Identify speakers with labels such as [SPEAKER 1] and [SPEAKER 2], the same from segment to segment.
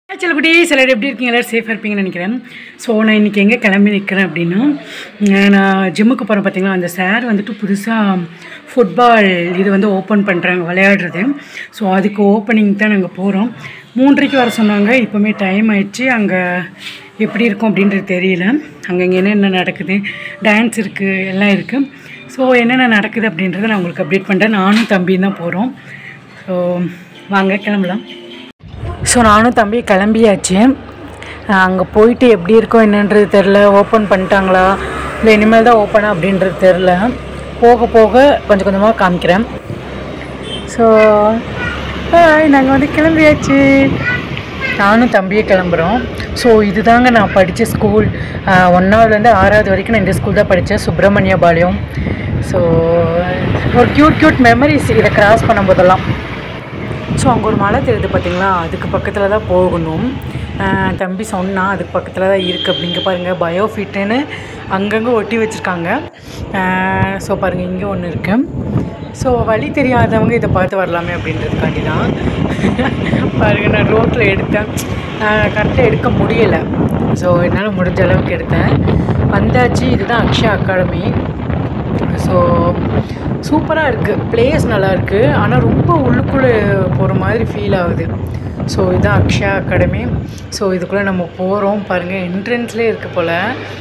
[SPEAKER 1] சிலபடி சிலர் எப்படி இருக்கீங்க எல்லோரும் சேஃபாக இருப்பீங்கன்னு நினைக்கிறேன் ஸோ நான் இன்றைக்கி எங்கே கிளம்பி நிற்கிறேன் அப்படின்னா அஹ் நான் ஜிம்முக்கு போகிறேன் பார்த்தீங்களா அந்த சார் வந்துட்டு புதுசாக ஃபுட்பால் இது வந்து ஓப்பன் பண்ணுறாங்க விளையாடுறது ஸோ அதுக்கு ஓப்பனிங் தான் நாங்கள் போகிறோம் மூன்றரைக்கு வர சொன்னாங்க இப்போவுமே டைம் ஆயிடுச்சு அங்கே எப்படி இருக்கும் அப்படின்றது தெரியல அங்கே இங்கே என்னென்ன நடக்குது டான்ஸ் இருக்குது எல்லாம் இருக்குது ஸோ என்னென்ன நடக்குது அப்படின்றத நான் உங்களுக்கு அப்டேட் பண்ணுறேன் நானும் தம்பியும் தான் போகிறோம் ஸோ வாங்க கிளம்பலாம் ஸோ நானும் தம்பி கிளம்பியாச்சு அங்கே போயிட்டு எப்படி இருக்கோ என்னன்றது தெரில ஓப்பன் பண்ணிட்டாங்களா இல்லை இனிமேல் தான் ஓப்பனா அப்படின்றது தெரில போக போக கொஞ்சம் கொஞ்சமாக காமிக்கிறேன் ஸோ நாங்கள் வந்து கிளம்பியாச்சு நானும் தம்பியே கிளம்புறோம் ஸோ இதுதாங்க நான் படித்த ஸ்கூல் ஒன்றாவதுலேருந்து ஆறாவது வரைக்கும் நான் இந்த ஸ்கூல் தான் படித்தேன் சுப்பிரமணிய பாளையம் ஸோ ஒரு க்யூட் க்யூட் மெமரிஸ் இதை கிராஸ் பண்ணும்போதெல்லாம் ஸோ அங்கே ஒரு மலை தெரியுது பார்த்தீங்களா அதுக்கு பக்கத்தில் தான் போகணும் ஆஹ் தம்பி சொன்னான் அதுக்கு பக்கத்தில் தான் இருக்குது அப்படிங்க பாருங்கள் பயோஃபிட்டுன்னு அங்கங்கே ஒட்டி வச்சுருக்காங்க ஸோ பாருங்கள் இங்கே ஒன்று இருக்குது ஸோ வழி தெரியாதவங்க இதை பார்த்து வரலாமே அப்படின்றதுக்காண்டி தான் பாருங்கள் நான் ரோட்டில் எடுத்தேன் கரெக்டாக எடுக்க முடியலை ஸோ என்னால் முடிஞ்ச அளவுக்கு எடுத்தேன் வந்தாச்சு இதுதான் அக்ஷயா அகாடமி ஸோ சூப்பராக இருக்குது பிளேஸ் நல்லா இருக்குது ஆனால் ரொம்ப உள்ளுக்குள்ளே போகிற மாதிரி ஃபீல் ஆகுது ஸோ இதுதான் அக்ஷயா அகாடமி ஸோ இதுக்குள்ளே நம்ம போகிறோம் பாருங்கள் என்ட்ரன்ஸ்லேயே இருக்குது போல்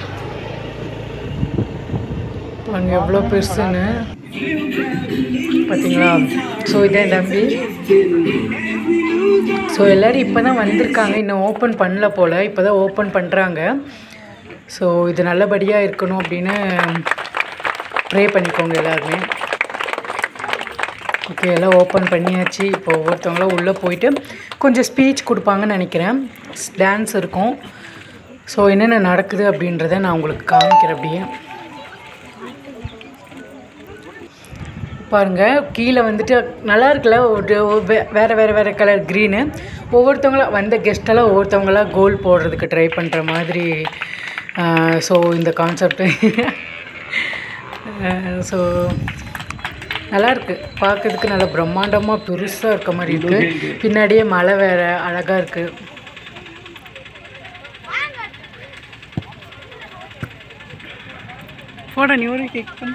[SPEAKER 1] பாருங்க எவ்வளோ பெருசுன்னு பார்த்தீங்களா ஸோ இதான் என் தம்பி ஸோ எல்லோரும் இப்போ தான் வந்திருக்காங்க இன்னும் ஓப்பன் பண்ணல போல் இப்போ தான் ஓப்பன் பண்ணுறாங்க ஸோ இது நல்லபடியாக இருக்கணும் அப்படின்னு ப்ரே பண்ணிக்கோங்க எல்லாருமே ஓகே எல்லாம் ஓப்பன் பண்ணியாச்சு இப்போ ஒவ்வொருத்தவங்களும் உள்ளே போயிட்டு கொஞ்சம் ஸ்பீச் கொடுப்பாங்கன்னு நினைக்கிறேன் டான்ஸ் இருக்கும் ஸோ என்னென்ன நடக்குது அப்படின்றத நான் உங்களுக்கு காமிக்கிறேன் அப்படியே பாருங்கள் கீழே வந்துட்டு நல்லா இருக்குல்ல ஒரு ஒரு வே- வேறு வேறு வேறு கலர் க்ரீனு ஒவ்வொருத்தவங்களா வந்த கெஸ்ட்டெல்லாம் ஒவ்வொருத்தவங்களா கோல் போடுறதுக்கு ட்ரை பண்ணுற மாதிரி ஸோ இந்த கான்செப்ட்டு ஸோ நல்லா இருக்கு பார்க்கறதுக்கு நல்ல பிரம்மாண்டமாக பெருசாக இருக்க மாதிரி இருக்குது பின்னாடியே மலை வேற அழகாக இருக்குது போட நீ ஒரு கேக் பண்ண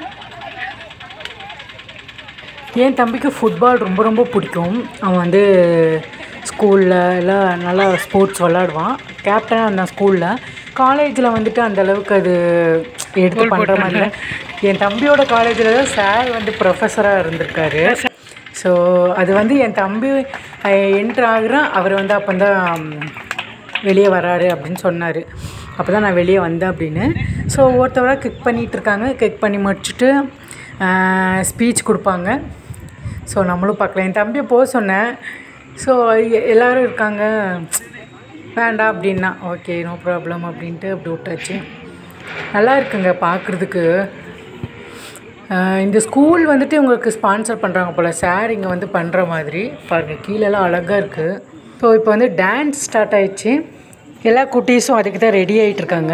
[SPEAKER 1] என் தம்பிக்கு ஃபுட்பால் ரொம்ப ரொம்ப பிடிக்கும் அவன் வந்து ஸ்கூலில் எல்லாம் நல்லா ஸ்போர்ட்ஸ் விளாடுவான் கேப்டனாக இருந்தான் ஸ்கூலில் காலேஜில் வந்துட்டு அந்த அளவுக்கு அது எடுத்து பண்ணுற மாதிரி இல்லை என் தம்பியோட காலேஜில் தான் சார் வந்து ப்ரொஃபஸராக இருந்திருக்காரு ஸோ அது வந்து என் தம்பி என்ட்ரு ஆகுறான் அவர் வந்து அப்போ தான் வெளியே வராரு அப்படின்னு சொன்னார் அப்போ தான் நான் வெளியே வந்தேன் அப்படின்னு ஸோ ஒருத்தவராக கிக் பண்ணிகிட்டு இருக்காங்க கிக் பண்ணி முடிச்சுட்டு ஸ்பீச் கொடுப்பாங்க ஸோ நம்மளும் பார்க்கலாம் என் தம்பியை போக சொன்னேன் ஸோ எல்லோரும் இருக்காங்க வேண்டாம் அப்படின்னா ஓகே நோ ப்ராப்ளம் அப்படின்ட்டு அப்படி விட்டாச்சு நல்லா இருக்குங்க பார்க்குறதுக்கு இந்த ஸ்கூல் வந்துட்டு உங்களுக்கு ஸ்பான்சர் பண்ணுறாங்க போல் சார் இங்கே வந்து பண்ணுற மாதிரி பாருங்கள் கீழெல்லாம் அழகாக இருக்குது ஸோ இப்போ வந்து டான்ஸ் ஸ்டார்ட் ஆயிடுச்சு எல்லா குட்டீஸும் அதுக்கு தான் ரெடி ஆகிட்டு இருக்காங்க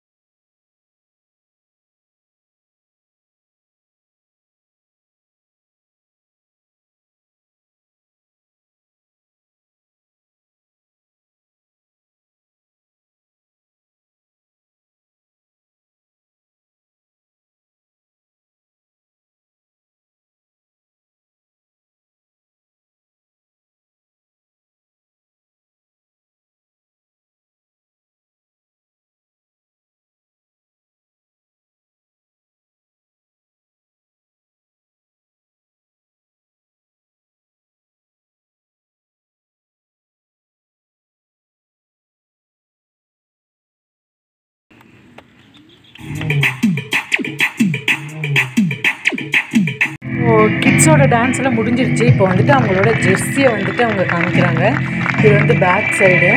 [SPEAKER 1] ஓ கிட்ஸோட டான்ஸ் எல்லாம் முடிஞ்சிருச்சு இப்போ வந்துட்டு அவங்களோட ஜெர்சியை வந்துட்டு அவங்க காமிக்கிறாங்க இது வந்து பேக் சைடு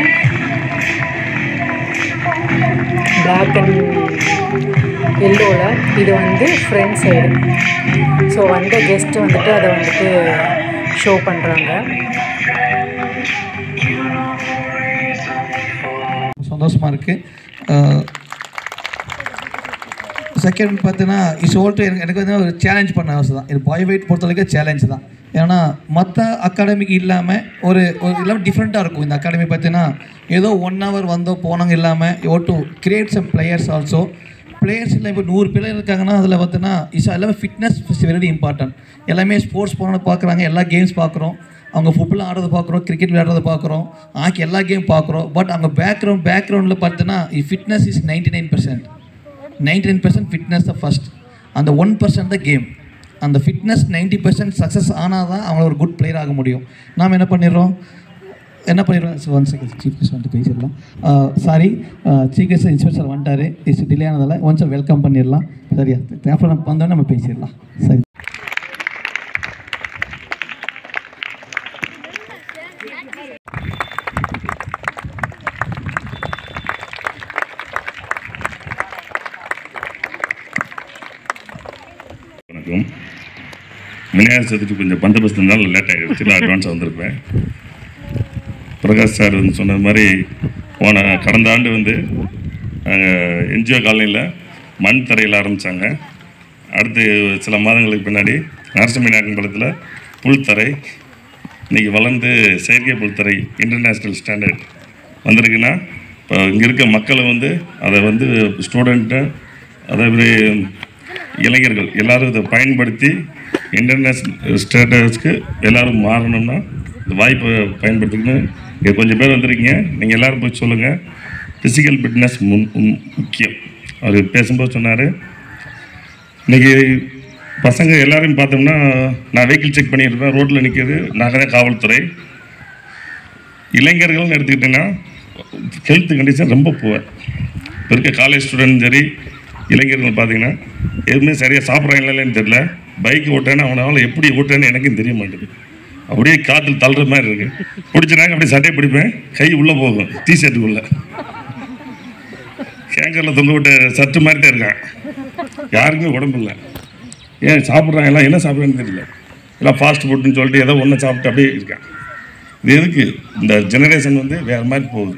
[SPEAKER 1] பிளாக் அண்ட் எல்லோவில் இது வந்து ஃப்ரண்ட் சைடு ஸோ வந்த கெஸ்ட்டு வந்துட்டு அதை வந்துட்டு ஷோ பண்ணுறாங்க
[SPEAKER 2] சந்தோஷமா இருக்கு செகண்ட் பார்த்தீங்கன்னா இஸ் ஓல்ட்டு எனக்கு எனக்கு வந்து ஒரு சேலஞ்ச் பண்ண ஆசை தான் இது பாய் வெயிட் பொறுத்த வரைக்கும் சேலஞ்ச் தான் ஏன்னா மற்ற அகாடமிக்கு இல்லாமல் ஒரு ஒரு இல்லாமல் டிஃப்ரெண்ட்டாக இருக்கும் இந்த அகாடமி பார்த்தீங்கன்னா ஏதோ ஒன் ஹவர் வந்தோ போனாங்க இல்லாமல் you to create some players also players இல்லை இப்போ நூறு பேர் இருக்காங்கன்னா அதில் பார்த்தீங்கன்னா இஸ் எல்லாமே ஃபிட்னஸ் இஸ் வெரி இம்பார்ட்டன்ட் எல்லாமே ஸ்போர்ட்ஸ் போனோன்னு பார்க்குறாங்க எல்லா கேம்ஸ் பார்க்குறோம் அவங்க ஃபுட்பால் ஆடுறது பார்க்குறோம் கிரிக்கெட் விளையாடுறது பார்க்குறோம் ஆக்கி எல்லா கேம் பார்க்குறோம் பட் அவங்க பேக்ரவுண்ட் பேக்ரவுண்டில் பார்த்தீங்கன்னா fitness is ninety nine percent ninety nine percent fitness தான் ஃபஸ்ட் அந்த ஒன் பர்சன்ட் தான் கேம் அந்த ஃபிட்னஸ் நைன்டி பர்சன்ட் சக்ஸஸ் ஆனால் தான் அவங்கள ஒரு குட் பிளேயர் ஆக முடியும் நாம் என்ன பண்ணிடுறோம் என்ன பண்ணிடுறோம் ஒன் செகண்ட் சீஃப் கெஸ்ட் வந்துட்டு பேசிடலாம் சாரி சீஃப் கெஸ்ட் இன்ஸ்பெக்டர் வந்துட்டாரு இஸ் டிலே ஆனதால் ஒன்ஸ் வெல்கம் பண்ணிடலாம் சரியா தேவைப்பட நம்ம வந்தோடனே நம்ம பேசிடலாம் சரி
[SPEAKER 3] வணக்கம் விநாயகர் சதுர்த்தி கொஞ்சம் பந்தோபஸ்துனால லேட் ஆகிடுச்சு இல்லை அட்வான்ஸாக வந்திருப்பேன் பிரகாஷ் சார் வந்து சொன்னது மாதிரி போன கடந்த ஆண்டு வந்து நாங்கள் என்ஜிஓ காலனியில் மண் தரையில் ஆரம்பித்தாங்க அடுத்து சில மாதங்களுக்கு பின்னாடி நரசிம்மி நாயக்கம்பாளையத்தில் புல்தரை இன்றைக்கி வளர்ந்து செயற்கை புல்தரை இன்டர்நேஷ்னல் ஸ்டாண்டர்ட் வந்திருக்குன்னா இப்போ இங்கே இருக்க மக்களை வந்து அதை வந்து ஸ்டூடெண்ட்டு அதே மாதிரி இளைஞர்கள் எல்லாரும் இதை பயன்படுத்தி இன்டர்நேஷ்னல் ஸ்டேட்டஸ்க்கு எல்லாரும் மாறணும்னா இந்த வாய்ப்பை பயன்படுத்திக்கணும் இங்கே கொஞ்சம் பேர் வந்திருக்கீங்க நீங்கள் எல்லாரும் போய் சொல்லுங்கள் ஃபிசிக்கல் ஃபிட்னஸ் முன் முன்- முக்கியம் அவர் பேசும்போது சொன்னார் இன்றைக்கி பசங்க எல்லாரையும் பார்த்தோம்னா நான் வெஹிக்கிள் செக் பண்ணியிருப்பேன் ரோட்டில் நிற்கிது நகர காவல்துறை இளைஞர்கள்னு எடுத்துக்கிட்டிங்கன்னா ஹெல்த் கண்டிஷன் ரொம்ப புவர் இப்போ இருக்க காலேஜ் ஸ்டூடெண்ட் சரி இளைஞர்கள் பார்த்தீங்கன்னா எதுவுமே சரியாக சாப்பிட்றாங்களா இல்லைன்னு தெரியல பைக் ஓட்டேன்னா அவனால எப்படி ஓட்டேன்னு எனக்கும் தெரிய மாட்டேங்குது அப்படியே காற்றில் தள்ளுற மாதிரி இருக்கு பிடிச்சினாங்க அப்படியே சட்டையை பிடிப்பேன் கை உள்ளே போகும் டீ ஷர்ட்டுக்குள்ளே கேங்கரில் தொங்க விட்ட சட்டு மாதிரி தான் இருக்கான் யாருக்குமே உடம்பு இல்லை ஏன் சாப்பிட்றாங்களா என்ன சாப்பிட்றாங்கன்னு தெரியல எல்லாம் ஃபாஸ்ட் ஃபுட்னு சொல்லிட்டு ஏதோ ஒன்று சாப்பிட்டு அப்படியே இருக்கான் இது எதுக்கு இந்த ஜெனரேஷன் வந்து வேறு மாதிரி போகுது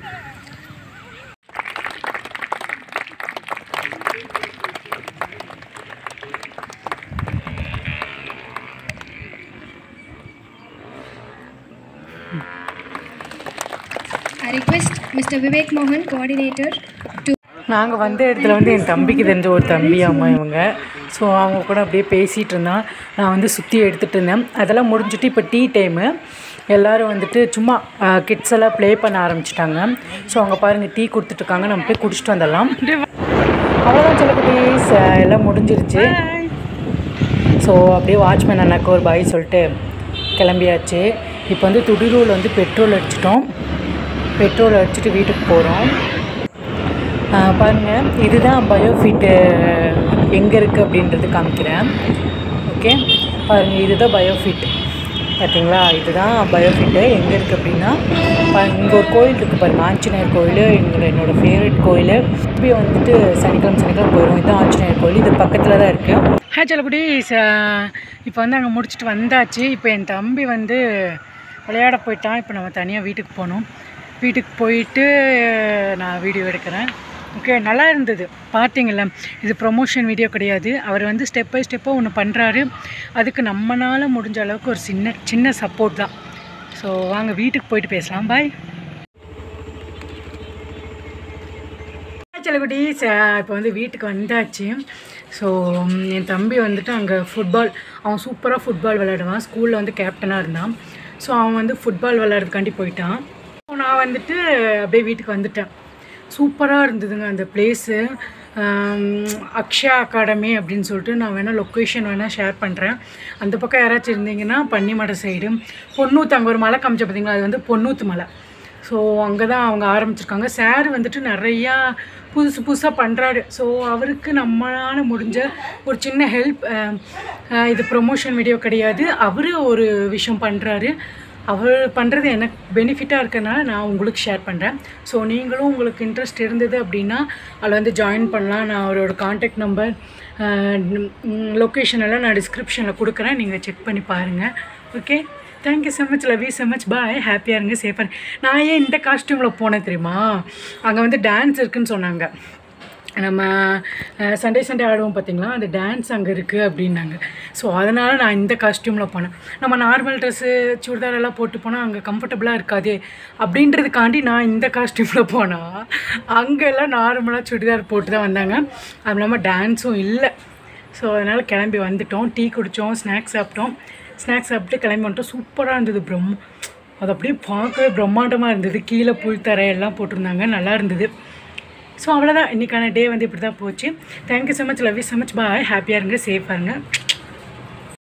[SPEAKER 4] I request Mr. Vivek Mohan, coordinator, to
[SPEAKER 1] நாங்கள் வந்த இடத்துல வந்து என் தம்பிக்கு தெரிஞ்ச ஒரு தம்பி அம்மா இவங்க ஸோ அவங்க கூட அப்படியே பேசிகிட்டு இருந்தான் நான் வந்து சுற்றி எடுத்துகிட்டு இருந்தேன் அதெல்லாம் முடிஞ்சுட்டு இப்போ டீ டைமு எல்லோரும் வந்துட்டு சும்மா கிட்ஸ் எல்லாம் ப்ளே பண்ண ஆரம்பிச்சிட்டாங்க ஸோ அவங்க பாருங்கள் டீ கொடுத்துட்ருக்காங்க நம்ம போய் குடிச்சிட்டு வந்துடலாம் அவ்வளோதான் சொல்லக்குட்டீஸ் எல்லாம் முடிஞ்சிருச்சு ஸோ அப்படியே வாட்ச்மேன் அண்ணாக்கு ஒரு பாய் சொல்லிட்டு கிளம்பியாச்சு இப்போ வந்து துடிரூரில் வந்து பெட்ரோல் அடிச்சிட்டோம் பெட்ரோல் அடிச்சுட்டு வீட்டுக்கு போகிறோம் பாருங்கள் இதுதான் பயோஃபிட்டு எங்கே இருக்குது அப்படின்றது காமிக்கிறேன் ஓகே பாருங்கள் இதுதான் பயோஃபிட் பார்த்தீங்களா இதுதான் பயோஃபிட்டு எங்கே இருக்குது அப்படின்னா இங்கே ஒரு கோயில் இருக்குது பாருங்கள் ஆஞ்சநேயர் கோயில் எங்களோட என்னோடய ஃபேவரட் கோயில் இப்படி வந்துட்டு சனிக்கிழமை சனிக்கிழமை போயிடும் இதுதான் ஆஞ்சநேயர் கோயில் இது பக்கத்தில் தான் இருக்குது ஹே சொல்லக்குடி இப்போ வந்து அங்கே முடிச்சுட்டு வந்தாச்சு இப்போ என் தம்பி வந்து விளையாட போயிட்டான் இப்போ நம்ம தனியாக வீட்டுக்கு போகணும் வீட்டுக்கு போயிட்டு நான் வீடியோ எடுக்கிறேன் ஓகே நல்லா இருந்தது பார்த்தீங்கல்ல இது ப்ரொமோஷன் வீடியோ கிடையாது அவர் வந்து ஸ்டெப் பை ஸ்டெப்பாக ஒன்று பண்ணுறாரு அதுக்கு நம்மளால் முடிஞ்ச அளவுக்கு ஒரு சின்ன சின்ன சப்போர்ட் தான் ஸோ வாங்க வீட்டுக்கு போயிட்டு பேசலாம் பாய் செல்லக்குட்டி இப்போ வந்து வீட்டுக்கு வந்தாச்சு ஸோ என் தம்பி வந்துட்டு அங்கே ஃபுட்பால் அவன் சூப்பராக ஃபுட்பால் விளையாடுவான் ஸ்கூலில் வந்து கேப்டனாக இருந்தான் ஸோ அவன் வந்து ஃபுட்பால் விளையாடுறதுக்காண்டி போயிட்டான் So, நான் வந்துட்டு அப்படியே வீட்டுக்கு வந்துட்டேன் சூப்பராக இருந்ததுங்க அந்த பிளேஸு அக்ஷயா அகாடமி அப்படின்னு சொல்லிட்டு நான் வேணால் லொக்கேஷன் வேணால் ஷேர் பண்ணுறேன் அந்த பக்கம் யாராச்சும் இருந்தீங்கன்னா பன்னிமடை சைடு பொன்னூத்து அங்கே ஒரு மலை காமிச்ச பார்த்தீங்களா அது வந்து பொன்னூத்து மலை ஸோ அங்கே தான் அவங்க ஆரம்பிச்சிருக்காங்க சார் வந்துட்டு நிறையா புதுசு புதுசாக பண்ணுறாரு ஸோ அவருக்கு நம்மளால் முடிஞ்ச ஒரு சின்ன ஹெல்ப் இது ப்ரொமோஷன் வீடியோ கிடையாது அவர் ஒரு விஷயம் பண்ணுறாரு அவர் பண்ணுறது எனக்கு பெனிஃபிட்டாக இருக்கனால நான் உங்களுக்கு ஷேர் பண்ணுறேன் ஸோ நீங்களும் உங்களுக்கு இன்ட்ரெஸ்ட் இருந்தது அப்படின்னா அதில் வந்து ஜாயின் பண்ணலாம் நான் அவரோட காண்டாக்ட் நம்பர் லொக்கேஷன் எல்லாம் நான் டிஸ்கிரிப்ஷனில் கொடுக்குறேன் நீங்கள் செக் பண்ணி பாருங்கள் okay thank you so much love you so much bye ஹாப்பியாக இருங்க சேஃபாக நான் ஏன் இந்த காஸ்டியூமில் போனேன் தெரியுமா அங்கே வந்து டான்ஸ் இருக்குன்னு சொன்னாங்க நம்ம சண்டே சண்டே ஆடுவோம் பார்த்தீங்களா அந்த டான்ஸ் அங்கே இருக்குது அப்படின்னாங்க ஸோ அதனால் நான் இந்த காஸ்டியூமில் போனேன் நம்ம நார்மல் ட்ரெஸ்ஸு சுடிதார் எல்லாம் போட்டு போனால் அங்கே கம்ஃபர்டபுளாக இருக்காதே அப்படின்றதுக்காண்டி நான் இந்த காஸ்டியூமில் போனால் அங்கெல்லாம் நார்மலாக சுடிதார் போட்டு தான் வந்தாங்க அது இல்லாமல் டான்ஸும் இல்லை ஸோ அதனால் கிளம்பி வந்துட்டோம் டீ குடித்தோம் ஸ்நாக்ஸ் சாப்பிட்டோம் ஸ்நாக்ஸ் சாப்பிட்டு கிளம்பி வந்துட்டோம் சூப்பராக இருந்தது பிரம் அது அப்படியே பார்க்கவே பிரம்மாண்டமாக இருந்தது கீழே புல் தரை எல்லாம் போட்டிருந்தாங்க நல்லா இருந்தது ஸோ அவ்வளோதான் இன்றைக்கான டே வந்து இப்படி தான் போச்சு thank you so much love you so much bye ஹாப்பியாக இருங்க சேஃபாக இருங்க